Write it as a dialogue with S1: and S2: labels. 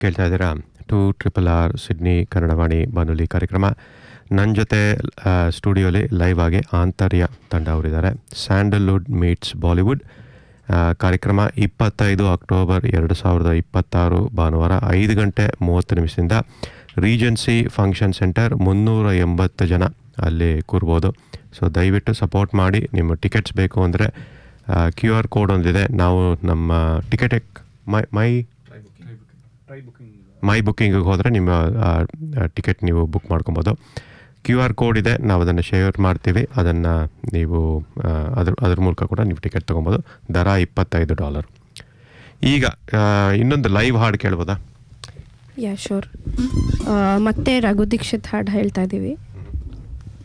S1: ಕೇಳ್ತಾ ಇದ್ದೀರಾ two triple R Sydney ಕನ್ನಡವಾಣಿ ಬಾನುಲಿ ಕಾರ್ಯಕ್ರಮ ನನ್ನ ಜೊತೆ ಆ, ಸ್ಟುಡಿಯೋಲಿ ಲೈವ್ ಆಗಿ ಆಂತರ್ಯ ತಂಡ ಅವರಿದ್ದಾರೆ ಸ್ಯಾಂಡಲ್ವುಡ್ ಮೀಟ್ಸ್ ಬಾಲಿವುಡ್ ಆ, ಕಾರ್ಯಕ್ರಮ ಇಪ್ಪತ್ತೈದು ಅಕ್ಟೋಬರ್ ಎರಡು ಸಾವಿರದ ಇಪ್ಪತ್ತಾರು ಭಾನುವಾರ ಐದು ಗಂಟೆ ಮೂವತ್ತು ನಿಮಿಷದಿಂದ ರೀಜೆನ್ಸಿ ಫಂಕ್ಷನ್ ಸೆಂಟರ್ ಮುನ್ನೂರ ಎಂಬತ್ತು ಜನ ಅಲ್ಲಿ ಕೂರ್ಬೋದು ಸೊ ದಯವಿಟ್ಟು ಸಪೋರ್ಟ್ ಮಾಡಿ ನಿಮ್ಮ ಟಿಕೆಟ್ಸ್ ಬೇಕು ಅಂದರೆ ಕ್ಯೂ ಆರ್ ಕೋಡ್ ಒಂದಿದೆ ನಾವು ನಮ್ಮ ಟಿಕೆಟ್ ಮೈ ಮೈ ಮೈ ಬುಕ್ಕಿಂಗಿಗೆ ಹೋದರೆ ನಿಮ್ಮ ಟಿಕೆಟ್ ನೀವು ಬುಕ್ ಮಾಡ್ಕೊಬೋದು ಕ್ಯೂ ಆರ್ ಕೋಡ್ ಇದೆ ನಾವು ಅದನ್ನು ಶೇರ್ ಮಾಡ್ತೀವಿ ಅದನ್ನು ನೀವು ಆ, ಅದ್ರ ಅದ್ರ ಮೂಲಕ ಕೂಡ ನೀವು ಟಿಕೆಟ್ ತೊಗೊಬೋದು ದರ ಇಪ್ಪತ್ತೈದು ಡಾಲರ್ ಈಗ ಆ, ಇನ್ನೊಂದು ಲೈವ್ ಹಾಡು ಕೇಳ್ಬೋದಾ
S2: ಯಾ ಶೋರ್ ಮತ್ತೆ ರಘು ದೀಕ್ಷಿತ್ ಹಾಡು ಹೇಳ್ತಾ ಇದ್ದೀವಿ